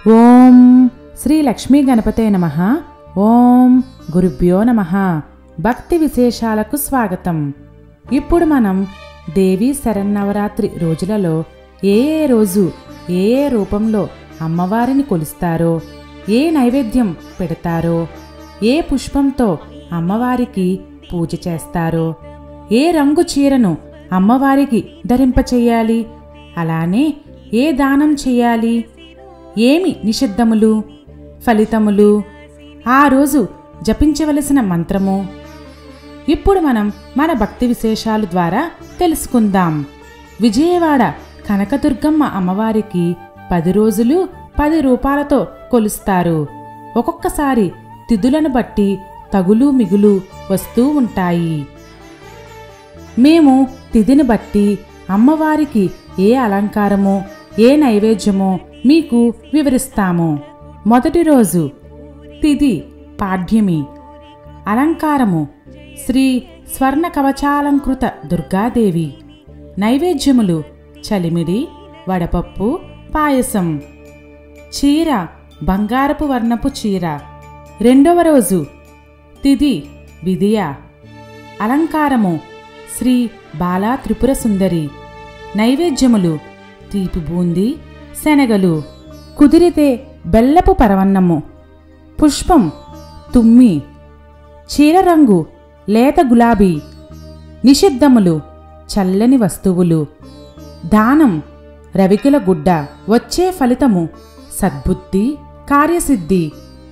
ఓం శ్రీ లక్ష్మీ గణపతే నమ ఓం గురుభ్యో నమ భక్తి విశేషాలకు స్వాగతం ఇప్పుడు మనం దేవీ శరన్నవరాత్రి రోజులలో ఏ ఏ రోజు ఏ ఏ రూపంలో అమ్మవారిని కొలుస్తారో ఏ నైవేద్యం పెడతారో ఏ పుష్పంతో అమ్మవారికి పూజ చేస్తారో ఏ రంగు చీరను అమ్మవారికి ధరింపచేయాలి అలానే ఏ దానం చేయాలి ఏమి నిషిద్ధములు ఫలితములు ఆ రోజు జపించవలసిన మంత్రము ఇప్పుడు మనం మన భక్తి విశేషాలు ద్వారా తెలుసుకుందాం విజయవాడ కనకదుర్గమ్మ అమ్మవారికి పది రోజులు పది రూపాలతో కొలుస్తారు ఒక్కొక్కసారి తిథులను బట్టి తగులు మిగులు వస్తూ ఉంటాయి మేము తిథిని బట్టి అమ్మవారికి ఏ అలంకారమో ఏ నైవేద్యమో మీకు వివరిస్తాము మొదటి రోజు తిథి పాడ్యమి అలంకారము శ్రీ స్వర్ణ కవచాలంకృత దుర్గాదేవి నైవేద్యములు చలిమిడి వడపప్పు పాయసం చీర బంగారపు వర్ణపు చీర రెండవ రోజు తిథి విధియ అలంకారము శ్రీ బాలా త్రిపుర సుందరి నైవేద్యములు తీపి బూంది శనగలు కుదిరితే బెల్లపు పరవన్నము పుష్పం తుమ్మి చీర రంగు లేత గులాబీ నిషిద్ధములు చల్లని వస్తువులు దానం రవికుల గుడ్డ వచ్చే ఫలితము సద్బుద్ధి కార్యసిద్ధి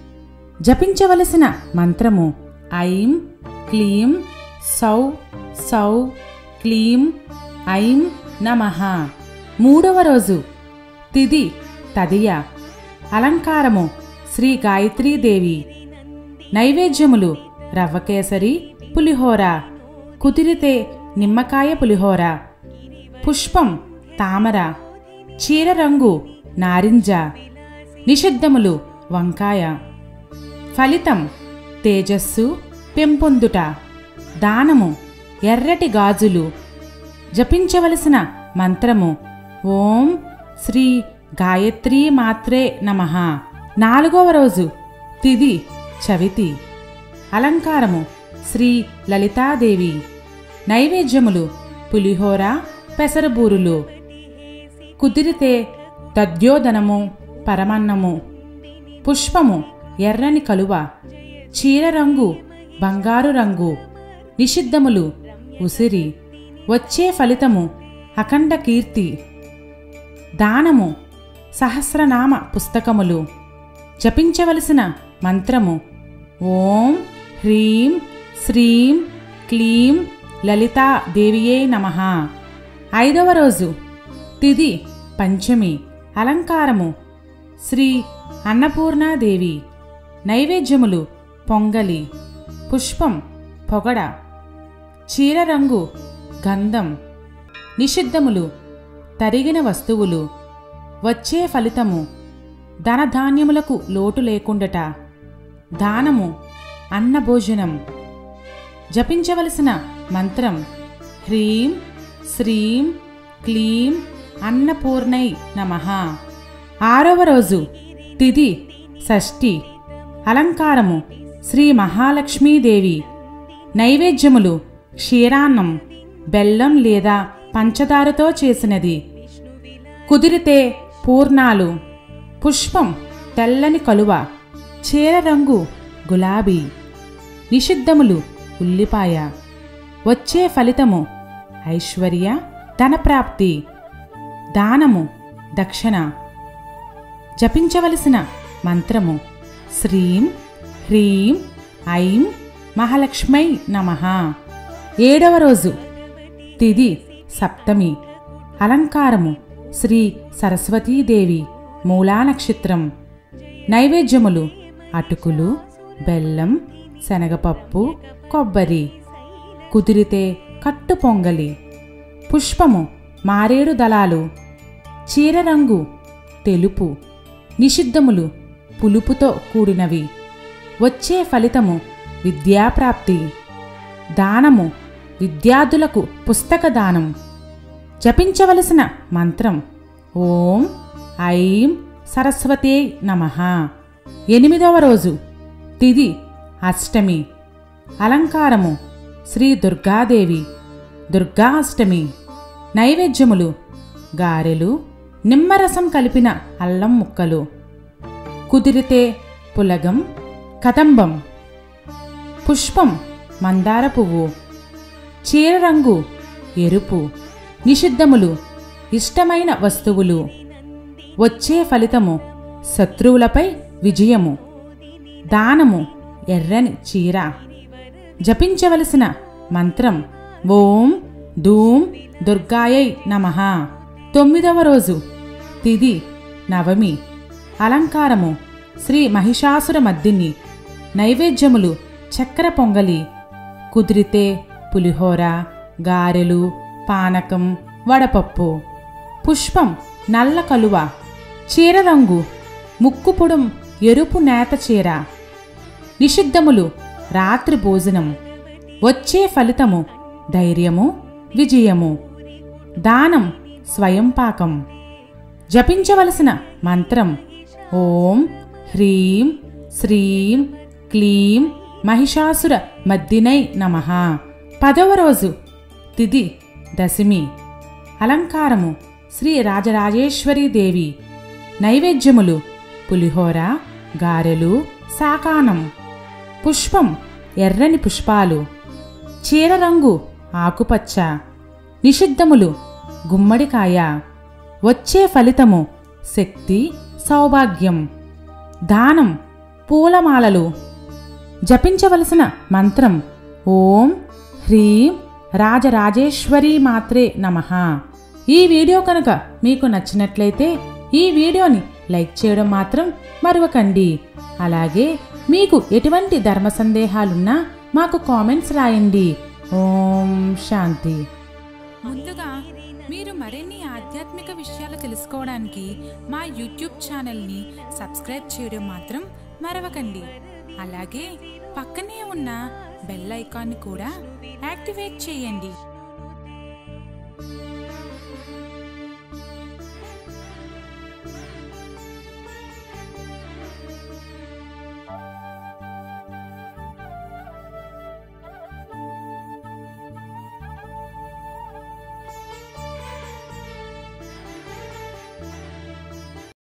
జపించవలసిన మంత్రము ఐం క్లీం సౌ సౌ క్లీం ఐం నమః మూడవ రోజు తిది తదియ అలంకారము శ్రీ గాయత్రీదేవి నైవేద్యములు రవ్వకేసరి పులిహోర కుదిరితే నిమ్మకాయ పులిహోర పుష్పం తామర చీర రంగు నారింజ నిషిద్ధములు వంకాయ ఫలితం తేజస్సు పెంపొందుట దానము ఎర్రటి గాజులు జపించవలసిన మంత్రము ఓం శ్రీ గాయత్రీ మాత్రే నమః నాలుగవ రోజు తిది చవితి అలంకారము శ్రీ లలితాదేవి నైవేద్యములు పులిహోర పెసరబూరులు కుదిరితే దద్యోదనము పరమన్నము పుష్పము ఎర్రని కలువ చీర రంగు బంగారు రంగు నిషిద్ధములు ఉసిరి వచ్చే ఫలితము అఖండ కీర్తి దానము సహస్రనామ పుస్తకములు జపించవలసిన మంత్రము ఓం హ్రీం శ్రీం క్లీం లలితా దేవియే నమః ఐదవ రోజు తిది పంచమి అలంకారము శ్రీ అన్నపూర్ణాదేవి నైవేద్యములు పొంగలి పుష్పం పొగడ చీర రంగు గంధం నిషిద్ధములు తరిగిన వస్తువులు వచ్చే ఫలితము ధనధాన్యములకు లోటు లేకుండట దానము అన్నభోజనం జపించవలసిన మంత్రం హ్రీం శ్రీం క్లీం అన్నపూర్ణై నమః ఆరవ రోజు తిథి షష్ఠి అలంకారము శ్రీ మహాలక్ష్మీదేవి నైవేద్యములు క్షీరాన్నం బెల్లం లేదా పంచదారతో చేసినది కుదిరితే పూర్ణాలు పుష్పం తెల్లని కలువ చీర రంగు గులాబీ నిషిద్ధములు ఉల్లిపాయ వచ్చే ఫలితము ఐశ్వర్య ధనప్రాప్తి దానము దక్షిణ జపించవలసిన మంత్రము శ్రీం హ్రీం ఐం మహాలక్ష్మై నమః ఏడవ రోజు తిది సప్తమి అలంకారము శ్రీ సరస్వతీదేవి మూలా నక్షత్రం నైవేద్యములు అటుకులు బెల్లం శనగపప్పు కొబ్బరి కుదిరితే కట్టు పొంగలి పుష్పము మారేడు దళాలు చీర రంగు తెలుపు నిషిద్ధములు పులుపుతో కూడినవి వచ్చే ఫలితము విద్యాప్రాప్తి దానము విద్యార్థులకు పుస్తక దానం జపించవలసిన మంత్రం ఓం ఐం సరస్వతే నమ ఎనిమిదవ రోజు తిది అష్టమి అలంకారము శ్రీ దుర్గాదేవి దుర్గా అష్టమి నైవేద్యములు గారెలు నిమ్మరసం కలిపిన అల్లం ముక్కలు కుదిరితే పులగం కదంబం పుష్పం మందార పువ్వు చీర రంగు ఎరుపు నిషిద్ధములు ఇష్టమైన వస్తువులు వచ్చే ఫలితము శత్రువులపై విజయము దానము ఎర్రని చీర జపించవలసిన మంత్రం ఓం ధూం దుర్గాయై నమః తొమ్మిదవ రోజు తిది నవమి అలంకారము శ్రీ మహిషాసుర మద్దిని నైవేద్యములు చక్కెర పొంగలి కుదిరితే పులిహోర గారెలు పానకం వడపప్పు పుష్పం నల్ల కలువ చీర రంగు ముక్కుపుడం ఎరుపు నేత చీర నిషిద్ధములు రాత్రి భోజనం వచ్చే ఫలితము ధైర్యము విజయము దానం స్వయంపాకం జపించవలసిన మంత్రం ఓం హ్రీం శ్రీం క్లీం మహిషాసుర మద్దినై నమ పదవ రోజు తిది దశమి అలంకారము శ్రీ రాజరాజేశ్వరీ దేవి నైవేద్యములు పులిహోర గారెలు సాకానం పుష్పం ఎర్రని పుష్పాలు చీర రంగు ఆకుపచ్చ నిషిద్ధములు గుమ్మడికాయ వచ్చే ఫలితము శక్తి సౌభాగ్యం దానం పూలమాలలు జపించవలసిన మంత్రం ఓం హ్రీం రాజరాజేశ్వరీ మాత్రే నమః ఈ వీడియో కనుక మీకు నచ్చినట్లయితే ఈ వీడియోని లైక్ చేయడం మాత్రం మరవకండి అలాగే మీకు ఎటువంటి ధర్మ సందేహాలున్నా మాకు కామెంట్స్ రాయండి ఓం శాంతి ముందుగా మీరు మరిన్ని ఆధ్యాత్మిక విషయాలు తెలుసుకోవడానికి మా యూట్యూబ్ ఛానల్ని సబ్స్క్రైబ్ చేయడం మాత్రం మరవకండి అలాగే పక్కనే ఉన్న బెల్ ఐకాన్ని కూడా యాక్టివేట్ చేయండి